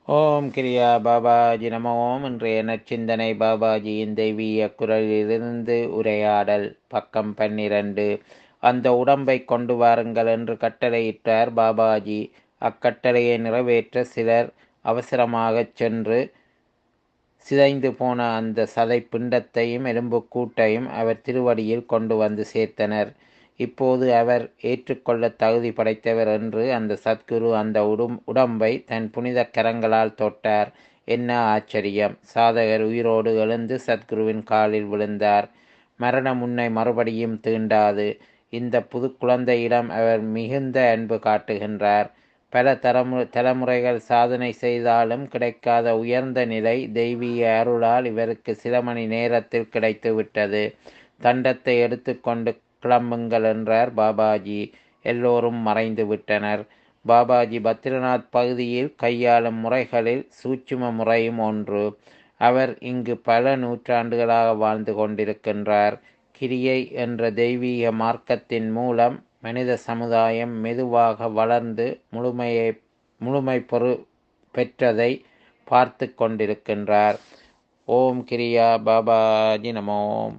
ஓம் கிரியா பாபாஜி நம ஓம் இன்றைய நற்சிந்தனை பாபாஜியின் தெய்வீக குரலிலிருந்து உரையாடல் பக்கம் பன்னிரண்டு அந்த உடம்பை கொண்டு வாருங்கள் என்று கட்டளையிட்டார் பாபாஜி அக்கட்டளையை நிறைவேற்ற சிலர் அவசரமாகச் சென்று சிதைந்து போன அந்த சதை பிண்டத்தையும் எலும்புக்கூட்டையும் அவர் திருவடியில் கொண்டு வந்து சேர்த்தனர் இப்போது அவர் ஏற்றுக்கொள்ள தகுதி படைத்தவர் என்று அந்த சத்குரு அந்த உடும் உடம்பை தன் புனித கரங்களால் தொட்டார் என்ன ஆச்சரியம் சாதகர் உயிரோடு எழுந்து சத்குருவின் காலில் விழுந்தார் மரணம் உன்னை மறுபடியும் தீண்டாது இந்த புது குழந்தையிடம் அவர் மிகுந்த அன்பு காட்டுகின்றார் பல தலைமு தலைமுறைகள் சாதனை செய்தாலும் கிடைக்காத உயர்ந்த நிலை தெய்வீக அருளால் இவருக்கு சில மணி நேரத்தில் கிடைத்துவிட்டது தண்டத்தை எடுத்துக்கொண்டு கிளம்புங்கள் என்றார் பாபாஜி எல்லோரும் மறைந்து விட்டனர் பாபாஜி பத்ரிநாத் பகுதியில் கையாளும் முறைகளில் சூட்சும முறையும் ஒன்று அவர் இங்கு பல நூற்றாண்டுகளாக வாழ்ந்து கொண்டிருக்கின்றார் கிரியை என்ற தெய்வீக மார்க்கத்தின் மூலம் மனித சமுதாயம் மெதுவாக வளர்ந்து முழுமையை முழுமை பொறு பெற்றதை பார்த்து கொண்டிருக்கின்றார் ஓம் கிரியா பாபாஜி நமோம்